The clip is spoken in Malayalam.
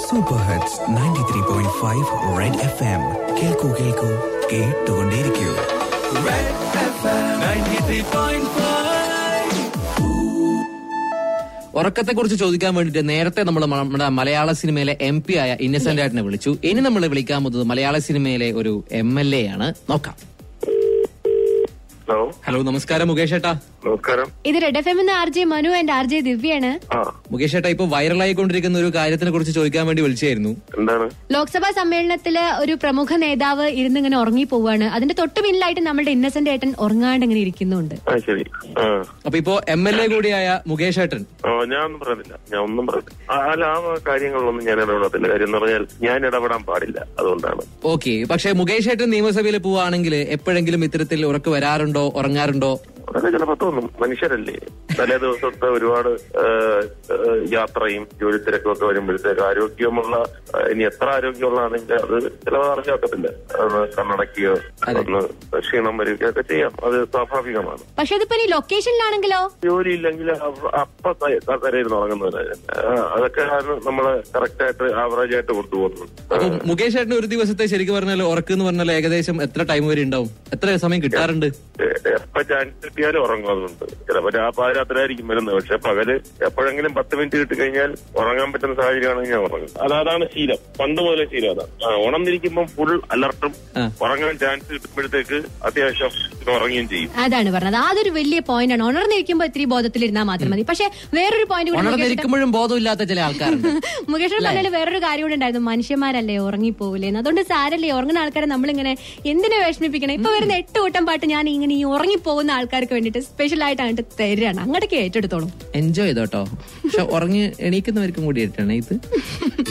Super hits ninety three point five red F M കേൾക്കൂ കേൾക്കൂ കേട്ടുകൊണ്ടേയിരിക്കൂ red F M ninety three point ഉറക്കത്തെ കുറിച്ച് ചോദിക്കാൻ വേണ്ടിയിട്ട് നേരത്തെ നമ്മൾ നമ്മുടെ മലയാള സിനിമയിലെ എം പി ആയ ഇന്നസെന്റ് ആയിട്ടിനെ വിളിച്ചു ഇനി നമ്മൾ വിളിക്കാൻ പോകുന്നത് മലയാള സിനിമയിലെ ഒരു എം എൽ എ ആണ് നോക്കാം ഹലോ ഹലോ നമസ്കാരം മുകേഷ് ഏട്ടാ നമസ്കാരം ഇത് റെഡ് എഫ് എം എന്ന R J Manu and R J ദിവ്യാണ് ആ മുകേഷ് ഏട്ടാ ഇപ്പൊ വൈറലായിക്കൊണ്ടിരിക്കുന്ന ഒരു കാര്യത്തിനെ കുറിച്ച് ചോദിക്കാൻ വേണ്ടി വിളിച്ചായിരുന്നു എന്താണ് ലോക്സഭാ സമ്മേളനത്തില് ഒരു പ്രമുഖ നേതാവ് ഇരുന്ന് ഇങ്ങനെ ഉറങ്ങി പോവാണ് അതിന്റെ തൊട്ട് പിന്നിലായിട്ട് നമ്മുടെ ഇന്നസെന്റ് ഏട്ടൻ ഉറങ്ങാണ്ട് ഇങ്ങനെ ഇരിക്കുന്നുണ്ട് ആ ശരി ആ അപ്പൊ ഇപ്പോ എം എൽ എ കൂടിയായ മുകേഷ് ഏട്ടൻ ഓ ഞാൻ ഒന്നും പറയുന്നില്ല ഞാൻ ഒന്നും പറയുന്നില്ല ആ, അല്ല ആ കാര്യങ്ങളിലൊന്നും ഞാൻ ഇടപെടത്തില്ല കാര്യം എന്ന് പറഞ്ഞാൽ ഞാൻ ഇടപെടാൻ പാടില്ല അതുകൊണ്ടാണ് ഓക്കെ പക്ഷെ മുകേഷ് ഏട്ടൻ നിയമസഭയിൽ പോവാണെങ്കിൽ എപ്പോഴെങ്കിലും ഇത്തരത്തിൽ ഉറക്ക് വരാറുണ്ടോ ഉറങ്ങാറുണ്ടോ അതൊക്കെ ചിലപ്പോ തോന്നും മനുഷ്യരല്ലേ തലേ ദിവസത്തെ ഒരുപാട് ആ, ആ, യാത്രയും ജോലി തിരക്കും ഒക്കെ വരുമ്പോഴത്തേക്ക് ആരോഗ്യമുള്ള ആ, ഇനി എത്ര ആരോഗ്യമുള്ളതാണെങ്കിൽ അത് ചിലവ് അറിഞ്ഞാക്കത്തില്ല ഒന്ന് കണ്ണടക്കുകയോ ഒന്ന് ക്ഷീണം വരികയോ ഒക്കെ ചെയ്യാം അത് സ്വാഭാവികമാണ് പക്ഷെ ഇതിപ്പോ ഇനി ലൊക്കേഷനിലാണെങ്കിലോ ജോലി ഇല്ലെങ്കിൽ അപ്പ തരയിരുന്ന് ഉറങ്ങുന്നവര് ആ, അതൊക്കെ നമ്മള് കറക്റ്റ് ആയിട്ട് ആവറേജ് ആയിട്ട് കൊണ്ടുപോകുന്നു അപ്പൊ മുകേഷ് ഏട്ടന് ഒരു ദിവസത്തെ ശരിക്കും പറഞ്ഞാൽ ഉറക്ക് എന്ന് പറഞ്ഞാൽ ഏകദേശം എത്ര ടൈം വരെ ഉണ്ടാവും എത്ര സമയം കിട്ടാറുണ്ട് എപ്പോ ചാൻസ് കിട്ടിയാലും ഉറങ്ങുന്നുണ്ട് ചിലപ്പോ ആ പാരാത്രായിരിക്കും വരുന്നത് പക്ഷെ പകല് എപ്പോഴെങ്കിലും പത്ത് മിനിറ്റ് കിട്ടി കഴിഞ്ഞാൽ ഉറങ്ങാൻ പറ്റുന്ന സാഹചര്യമാണെങ്കിൽ ഞാൻ ഉറങ്ങും അത് അതാണ് ശീലം പണ്ട് മുതലേ ശീലം അതാണ് ആ, ഉണർന്നിരിക്കുമ്പോൾ ഫുൾ അലർട്ടും ആ. ഉറങ്ങാൻ ചാൻസ് കിട്ടുമ്പോഴത്തേക്ക് അത്യാവശ്യം ഉറങ്ങുകയും ചെയ്യും അതാണ് പറഞ്ഞത് അതൊരു വലിയ പോയിന്റ് ആണ് ഉണർന്നിരിക്കുമ്പോ ഇത്തിരി ബോധത്തിലിരുന്നാൽ മാത്രം മതി പക്ഷെ വേറൊരു പോയിന്റ് കൂടി മുകേഷ് ഏട്ടൻ- ഉണർന്നിരിക്കുമ്പോഴും ബോധമില്ലാത്ത ചില ആൾക്കാരുണ്ട് മുകേഷ് പറഞ്ഞാൽ വേറൊരു കാര്യം കൂടെ ഉണ്ടായിരുന്നു മനുഷ്യന്മാരല്ലേ ഉറങ്ങിപ്പോവില്ലേ അതുകൊണ്ട് സാരല്ലേ ഉറങ്ങുന്ന ആൾക്കാരെ നമ്മളിങ്ങനെ എന്തിനു വിഷമിപ്പിക്കണം ഇപ്പൊ വരുന്ന എട്ട് കൂട്ടം പാട്ട് ഞാൻ ഇങ്ങനെ ഈ ഉറങ്ങിപ്പോകുന്ന ആൾക്കാർക്ക് വേണ്ടിട്ട് സ്പെഷ്യൽ ആയിട്ട് അങ്ങോട്ട് തരാണ് അങ്ങോട്ടൊക്കെ ഏറ്റെടുത്തോളും എൻജോയ് ചെയ്തോട്ടോ പക്ഷെ ഉറങ്ങി എണീക്കുന്നവർക്കും കൂടി ആയിട്ടാണ് ഇത്